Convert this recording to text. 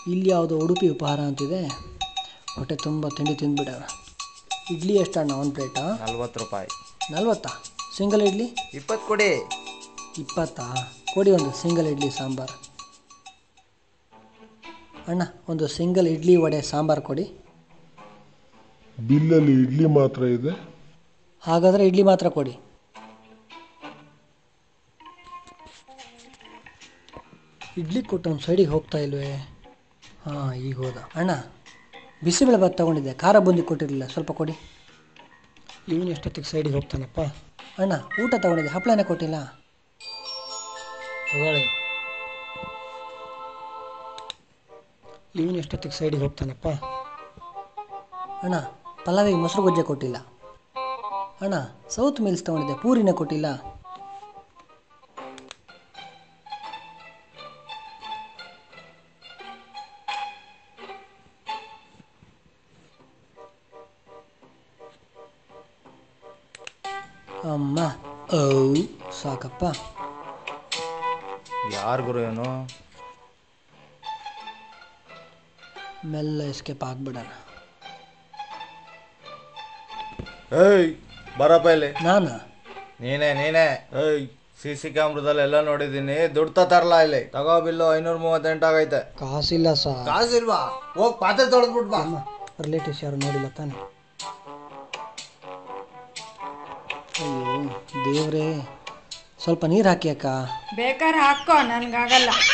ಇಲ್ಲಿ ಯಾವುದೋ ಉಡುಪಿ ಉಪಹಾರ ಅಂತಿದೆ ಹೊಟ್ಟೆ ತುಂಬ ತಿಂಡಿ ತಿಂದ್ಬಿಡೋಣ ಇಡ್ಲಿ ಎಷ್ಟಣ್ಣ ಒಂದು ಪ್ಲೇಟಾ ನಲ್ವತ್ತು ರೂಪಾಯಿ ನಲ್ವತ್ತಾ ಸಿಂಗಲ್ ಇಡ್ಲಿ ಇಪ್ಪತ್ತು ಕೊಡಿ ಇಪ್ಪತ್ತಾ ಕೊಡಿ ಒಂದು ಸಿಂಗಲ್ ಇಡ್ಲಿ ಸಾಂಬಾರು ಅಣ್ಣ ಒಂದು ಸಿಂಗಲ್ ಇಡ್ಲಿ ವಡೆ ಸಾಂಬಾರು ಕೊಡಿ ಬಿಲ್ಲಲ್ಲಿ ಇಡ್ಲಿ ಮಾತ್ರ ಇದೆ ಹಾಗಾದರೆ ಇಡ್ಲಿ ಮಾತ್ರ ಕೊಡಿ ಇಡ್ಲಿ ಕೊಟ್ಟು ಒಂದು ಸೈಡಿಗೆ ಹೋಗ್ತಾ ಇಲ್ವೇ ಹಾಂ ಈಗ ಹೋದ ಅಣ್ಣ ಬಿಸಿಬೇಳೆ ಭಾತ್ ತೊಗೊಂಡಿದ್ದೆ ಖಾರ ಬುಂದಿ ಕೊಟ್ಟಿರಲಿಲ್ಲ ಸ್ವಲ್ಪ ಕೊಡಿ ಇವನು ಎಷ್ಟೊತ್ತಿಗೆ ಸೈಡಿಗೆ ಹೋಗ್ತಾನಪ್ಪ ಅಣ್ಣ ಊಟ ತೊಗೊಂಡಿದ್ದೆ ಹಪ್ಪಳನೇ ಕೊಟ್ಟಿಲ್ಲ ತಗೊಳ್ಳಿ ಇವನು ಎಷ್ಟೊತ್ತಿಗೆ ಸೈಡಿಗೆ ಹೋಗ್ತಾನಪ್ಪ ಅಣ್ಣ ಪಲಾವಿಗೆ ಮೊಸರು ಗೊಜ್ಜೆ ಕೊಟ್ಟಿಲ್ಲ ಅಣ್ಣ ಸೌತ್ ಮಿಲ್ಸ್ ತೊಗೊಂಡಿದ್ದೆ ಪೂರಿನೇ ಕೊಟ್ಟಿಲ್ಲ ಅಮ್ಮ ಔ ಸಾಕಪ್ಪ ಯಾರು ಗುರು ಇವನು ಮೆಲ್ಲ ಎಸ್ಕೇಪ್ ಆಗ್ಬಿಡೋಣ ಏಯ್ ಬರಪ್ಪ ಇಲ್ಲಿ ನಾನಾ ನೀನೇ ನೀನೇ ಏಯ್ ಸಿ ಸಿ ಕ್ಯಾಮ್ರದಲ್ಲಿ ಎಲ್ಲ ನೋಡಿದ್ದೀನಿ ದುಡ್ಡು ತರಲ್ಲ ಇಲ್ಲಿ ತಗೋ ಬಿಲ್ಲು ಐನೂರ ಮೂವತ್ತೆಂಟು ಆಗೈತೆ ಕಾಸಿಲ್ಲ ಸಾ ಕಾಸಿಲ್ವಾ ಹೋಗ್ ಪಾತ್ರೆ ತೊಳೆದ್ಬಿಟ್ ಬಾ ಅಮ್ಮ ರಿಲೇಟಿವ್ಸ್ ಯಾರು ನೋಡಿಲ್ಲ ತಾನೆ ಅಯ್ಯೋ ದೇವ್ರೇ ಸ್ವಲ್ಪ ನೀರು ಹಾಕಿ ಅಕ್ಕ ಬೇಕಾದ್ರೆ ಹಾಕೋ ನನ್ಗಾಗಲ್ಲ